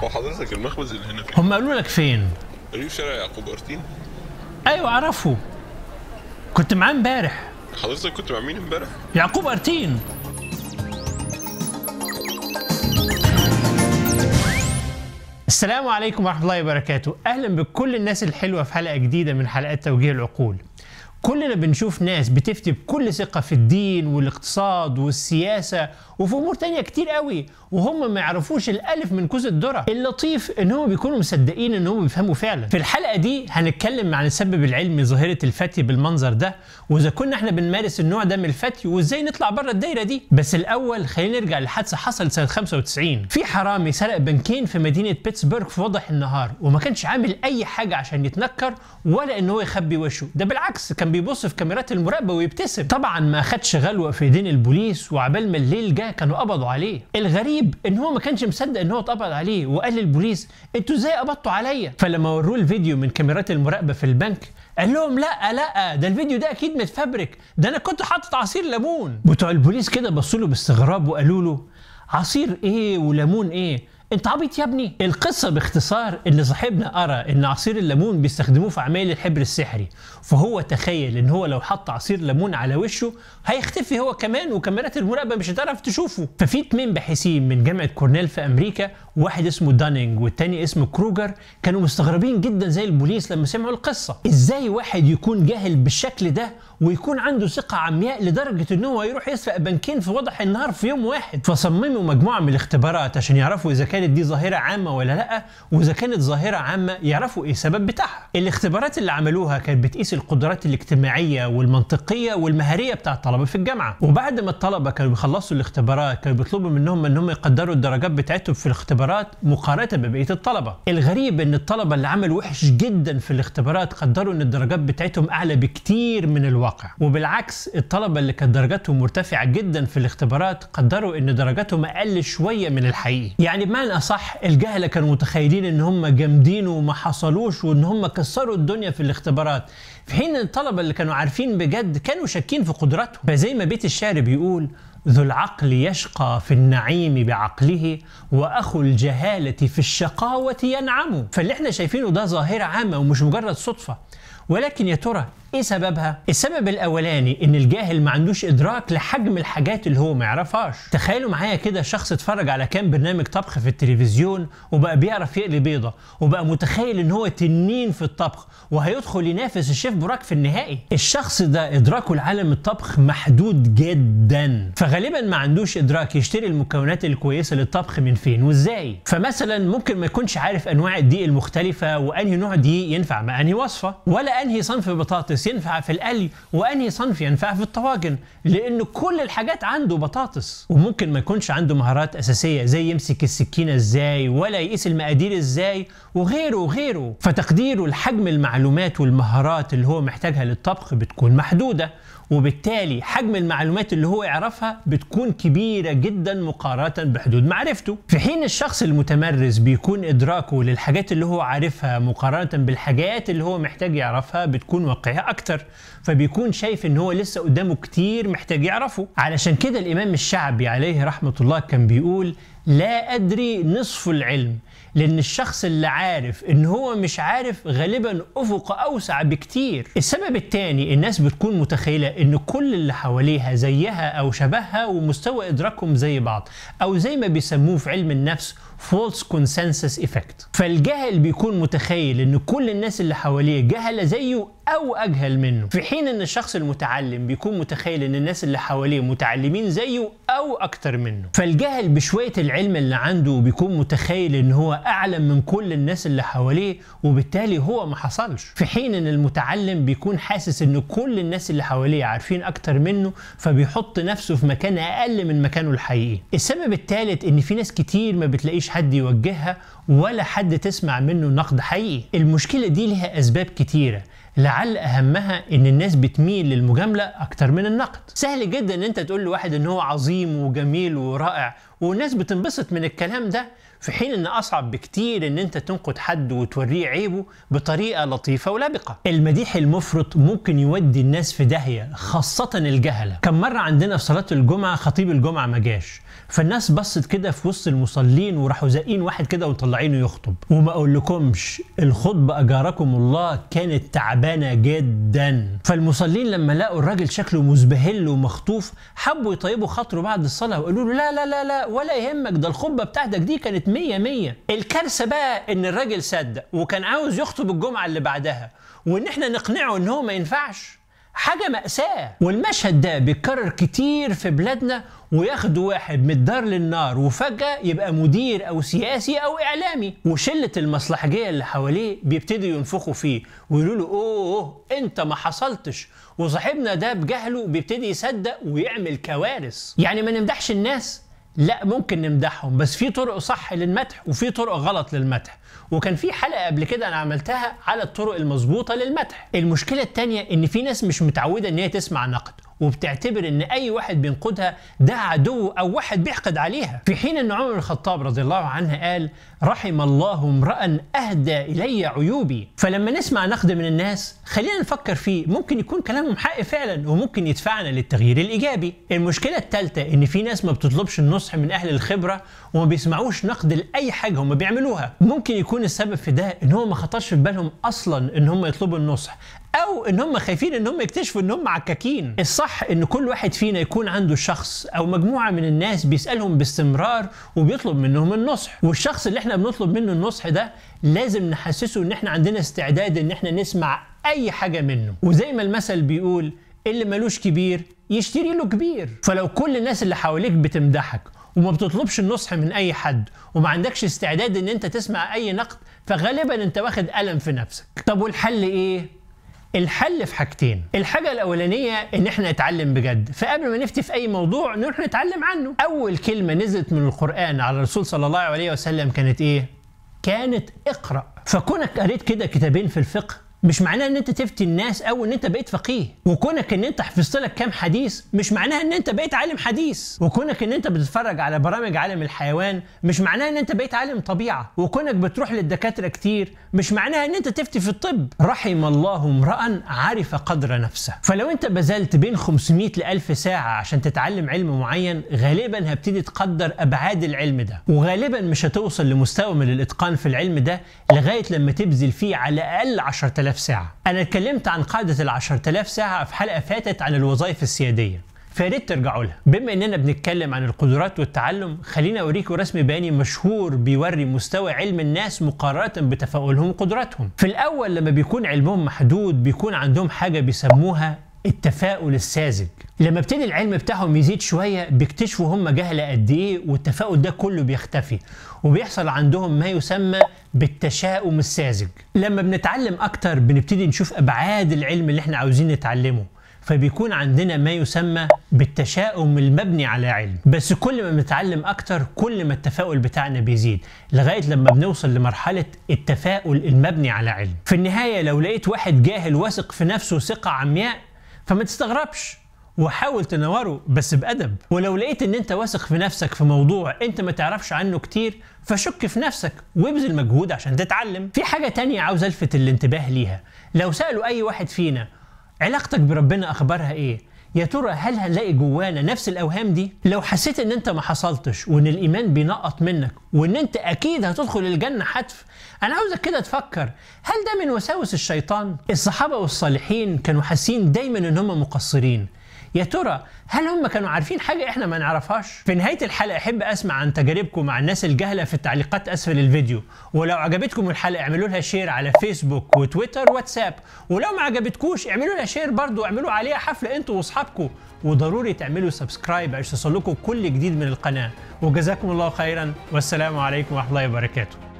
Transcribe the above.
هو حضرتك المخبز اللي هنا فين؟ هم قالوا لك فين قريب شارع يعقوب ارتين ايوه اعرفه كنت معاه امبارح حضرتك كنت مع مين امبارح؟ يعقوب ارتين السلام عليكم ورحمة الله وبركاته أهلا بكل الناس الحلوة في حلقة جديدة من حلقات توجيه العقول كلنا بنشوف ناس بتفتي بكل ثقة في الدين والاقتصاد والسياسة وفي أمور تانية كتير قوي وهم ما يعرفوش الألف من كوز الذرة اللطيف إن هم بيكونوا مصدقين إن هم بيفهموا فعلا في الحلقة دي هنتكلم عن السبب العلمي ظاهرة الفتي بالمنظر ده وإذا كنا إحنا بنمارس النوع ده من الفتي وإزاي نطلع بره الدايرة دي بس الأول خلينا نرجع لحادثة حصلت سنة 95 في حرامي سرق بنكين في مدينة بيتسبرغ في وضح النهار وما كانش عامل أي حاجة عشان يتنكر ولا إن هو يخبي وشه ده بالعكس كان بيبص في كاميرات المراقبة ويبتسم طبعا ما أخدش غلوة في إيدين البوليس وعبال ما الليل جه كانوا قبضوا عليه الغريب إن هو ما كانش مصدق إن هو اتقبض عليه وقال للبوليس أنتوا إزاي قبضتوا عليا فلما وروه الفيديو من كاميرات المراقبة في البنك قال لهم لا لا ده الفيديو ده اكيد متفبرك ده انا كنت حاطط عصير ليمون بتوع البوليس كده بصوا له باستغراب وقالوا له عصير ايه وليمون ايه انت عبيط يا ابني القصه باختصار ان صاحبنا قرا ان عصير الليمون بيستخدموه في عمايل الحبر السحري فهو تخيل ان هو لو حط عصير ليمون على وشه هيختفي هو كمان وكاميرات المراقبه مش هتعرف تشوفه ففي اتنين باحثين من جامعه كورنيل في امريكا واحد اسمه دانينج والتاني اسمه كروجر كانوا مستغربين جدا زي البوليس لما سمعوا القصه ازاي واحد يكون جاهل بالشكل ده ويكون عنده ثقه عمياء لدرجه ان هو يروح يسرق بنكين في وضح النهار في يوم واحد فصمموا مجموعه من الاختبارات عشان يعرفوا اذا كانت دي ظاهره عامه ولا لا واذا كانت ظاهره عامه يعرفوا ايه السبب بتاعها الاختبارات اللي عملوها كانت بتقيس القدرات الاجتماعيه والمنطقيه والمهاريه بتاع الطلبه في الجامعه وبعد ما الطلبه كانوا بيخلصوا الاختبارات كانوا بيطلبوا منهم ان هم يقدروا الدرجات بتاعتهم في الاختبارات مقارنه ببقيه الطلبه الغريب ان الطلبه اللي عملوا وحش جدا في الاختبارات قدروا ان الدرجات بتاعتهم اعلى بكتير من الواقع وبالعكس الطلبه اللي كانت درجاتهم مرتفعه جدا في الاختبارات قدروا ان درجاتهم اقل شويه من الحقيقي يعني بمعنى اصح الجهله كانوا متخيلين ان هم جامدين وما حصلوش وان هم كسروا الدنيا في الاختبارات في حين الطلبه اللي كانوا عارفين بجد كانوا شاكين في قدراتهم فزي ما بيت الشعر بيقول ذو العقل يشقى في النعيم بعقله واخو الجهاله في الشقاوه ينعم فاللي احنا شايفينه ده ظاهره عامه ومش مجرد صدفه ولكن يا ترى ايه سببها؟ السبب الاولاني ان الجاهل ما عندوش ادراك لحجم الحاجات اللي هو ما يعرفهاش. تخيلوا معايا كده شخص اتفرج على كام برنامج طبخ في التلفزيون وبقى بيعرف يقلي بيضه وبقى متخيل ان هو تنين في الطبخ وهيدخل ينافس الشيف براك في النهائي. الشخص ده ادراكه لعالم الطبخ محدود جدا فغالبا ما عندوش ادراك يشتري المكونات الكويسه للطبخ من فين وازاي. فمثلا ممكن ما يكونش عارف انواع الدقيق المختلفه وانهي نوع دقيق ينفع مع انهي وصفه ولا انهي صنف بطاطس ينفع في القلي وانهي صنف ينفع في الطواجن لان كل الحاجات عنده بطاطس وممكن ما يكونش عنده مهارات اساسيه زي يمسك السكينه ازاي ولا يقيس المقادير ازاي وغيره وغيره فتقديره لحجم المعلومات والمهارات اللي هو محتاجها للطبخ بتكون محدوده وبالتالي حجم المعلومات اللي هو يعرفها بتكون كبيره جدا مقارنه بحدود معرفته في حين الشخص المتمرس بيكون ادراكه للحاجات اللي هو عارفها مقارنه بالحاجات اللي هو محتاج يعرفها بتكون واقعيه اكتر فبيكون شايف ان هو لسه قدامه كتير محتاج يعرفه علشان كده الامام الشعبي عليه رحمه الله كان بيقول لا ادري نصف العلم لان الشخص اللي عارف ان هو مش عارف غالبا افق اوسع بكتير السبب الثاني الناس بتكون متخيله ان كل اللي حواليها زيها او شبهها ومستوى ادراكهم زي بعض او زي ما بيسموه في علم النفس فولس كونسنسس ايفكت فالجاهل بيكون متخيل ان كل الناس اللي حواليه جهله زيه او اجهل منه في حين ان الشخص المتعلم بيكون متخيل ان الناس اللي حواليه متعلمين زيه او اكتر منه فالجاهل بشويه العلم اللي عنده بيكون متخيل ان هو اعلم من كل الناس اللي حواليه وبالتالي هو ما حصلش في حين ان المتعلم بيكون حاسس ان كل الناس اللي حواليه عارفين اكتر منه فبيحط نفسه في مكان اقل من مكانه الحقيقي السبب الثالث ان في ناس كتير ما بتلاقيش حد يوجهها ولا حد تسمع منه نقد حقيقي المشكله دي لها اسباب كتيره لعل اهمها ان الناس بتميل للمجامله اكتر من النقد سهل جدا ان انت تقول لواحد ان هو عظيم وجميل ورائع والناس بتنبسط من الكلام ده في حين ان اصعب بكتير ان انت تنقد حد وتوريه عيبه بطريقه لطيفه ولبقه المديح المفرط ممكن يودي الناس في داهيه خاصه الجهله كم مره عندنا في صلاه الجمعه خطيب الجمعه ما جاش فالناس بصت كده في وسط المصلين وراحوا زاقين واحد كده ومطلعينه يخطب وما اقولكمش الخطبه اجاركم الله كانت تعبانه جدا فالمصلين لما لقوا الراجل شكله مزبهل ومخطوف حبوا يطيبوا خاطره بعد الصلاه وقالوا له لا لا لا لا ولا يهمك ده الخطبه بتاعتك دي كانت مية مية الكارثه بقى ان الراجل صدق وكان عاوز يخطب الجمعه اللي بعدها وان احنا نقنعه ان هو ما ينفعش حاجة مأساة والمشهد ده بيتكرر كتير في بلادنا وياخدوا واحد من الدار للنار وفجأة يبقى مدير أو سياسي أو إعلامي وشلة المصلحجية اللي حواليه بيبتدوا ينفخوا فيه ويقولوا له أوه, أوه أنت ما حصلتش وصاحبنا ده بجهله بيبتدي يصدق ويعمل كوارث يعني ما نمدحش الناس لا ممكن نمدحهم بس في طرق صح للمدح وفي طرق غلط للمدح وكان في حلقه قبل كده انا عملتها على الطرق المظبوطه للمدح المشكله الثانيه ان في ناس مش متعوده ان هي تسمع نقد وبتعتبر ان اي واحد بينقدها ده عدو او واحد بيحقد عليها في حين ان عمر بن الخطاب رضي الله عنه قال رحم الله امرا اهدى الي عيوبي فلما نسمع نقد من الناس خلينا نفكر فيه ممكن يكون كلامهم حق فعلا وممكن يدفعنا للتغيير الايجابي المشكله الثالثه ان في ناس ما بتطلبش النصح من اهل الخبره وما بيسمعوش نقد لاي حاجه هم بيعملوها ممكن يكون السبب في ده ان هو ما خطرش في بالهم اصلا ان هم يطلبوا النصح او ان هم خايفين ان هم يكتشفوا ان هم عكاكين الصح ان كل واحد فينا يكون عنده شخص او مجموعه من الناس بيسالهم باستمرار وبيطلب منهم النصح والشخص اللي احنا بنطلب منه النصح ده لازم نحسسه ان احنا عندنا استعداد ان احنا نسمع اي حاجه منه وزي ما المثل بيقول اللي ملوش كبير يشتري له كبير فلو كل الناس اللي حواليك بتمدحك وما بتطلبش النصح من اي حد وما عندكش استعداد ان انت تسمع اي نقد فغالبا انت واخد الم في نفسك طب والحل ايه الحل في حاجتين الحاجة الأولانية إن إحنا نتعلم بجد فقبل ما نفتي في أي موضوع نروح نتعلم عنه أول كلمة نزلت من القرآن على الرسول صلى الله عليه وسلم كانت إيه؟ كانت اقرأ فكونك قريت كده كتابين في الفقه مش معناه ان انت تفتي الناس او ان انت بقيت فقيه وكونك ان انت حفظت لك كام حديث مش معناها ان انت بقيت عالم حديث وكونك ان انت بتتفرج على برامج عالم الحيوان مش معناها ان انت بقيت عالم طبيعه وكونك بتروح للدكاتره كتير مش معناها ان انت تفتي في الطب رحم الله امرا عرف قدر نفسه فلو انت بذلت بين 500 ل 1000 ساعه عشان تتعلم علم معين غالبا هبتدي تقدر ابعاد العلم ده وغالبا مش هتوصل لمستوى من الاتقان في العلم ده لغايه لما تبذل فيه على الاقل 10000 ساعة أنا اتكلمت عن قاعدة ال 10000 ساعة في حلقة فاتت عن الوظائف السيادية فياريت ترجعوا لها بما اننا بنتكلم عن القدرات والتعلم خلينا اوريكم رسم بياني مشهور بيوري مستوى علم الناس مقارنه بتفاؤلهم وقدراتهم في الاول لما بيكون علمهم محدود بيكون عندهم حاجه بيسموها التفاؤل الساذج لما ابتدي العلم بتاعهم يزيد شويه بيكتشفوا هم جهله قد ايه والتفاؤل ده كله بيختفي وبيحصل عندهم ما يسمى بالتشاؤم الساذج لما بنتعلم اكتر بنبتدي نشوف ابعاد العلم اللي احنا عاوزين نتعلمه فبيكون عندنا ما يسمى بالتشاؤم المبني على علم بس كل ما بنتعلم اكتر كل ما التفاؤل بتاعنا بيزيد لغايه لما بنوصل لمرحله التفاؤل المبني على علم في النهايه لو لقيت واحد جاهل واثق في نفسه ثقه عمياء فما تستغربش وحاول تنوره بس بأدب ولو لقيت ان انت واثق في نفسك في موضوع انت ما تعرفش عنه كتير فشك في نفسك وابذل مجهود عشان تتعلم في حاجة تانية عاوز الفت الانتباه ليها لو سألوا اي واحد فينا علاقتك بربنا اخبارها ايه يا ترى هل هنلاقي جوانا نفس الاوهام دي لو حسيت ان انت ما حصلتش وان الايمان بينقط منك وان انت اكيد هتدخل الجنه حتف انا عاوزك كده تفكر هل ده من وساوس الشيطان الصحابه والصالحين كانوا حاسين دايما ان هم مقصرين يا ترى هل هم كانوا عارفين حاجة احنا ما نعرفهاش؟ في نهاية الحلقة أحب أسمع عن تجاربكم مع الناس الجهلة في التعليقات أسفل الفيديو، ولو عجبتكم الحلقة اعملوا لها شير على فيسبوك وتويتر واتساب، ولو ما عجبتكوش اعملوا لها شير برضو اعملوا عليها حفلة أنتوا وأصحابكم، وضروري تعملوا سبسكرايب عشان يوصلكم كل جديد من القناة، وجزاكم الله خيرا والسلام عليكم ورحمة الله وبركاته.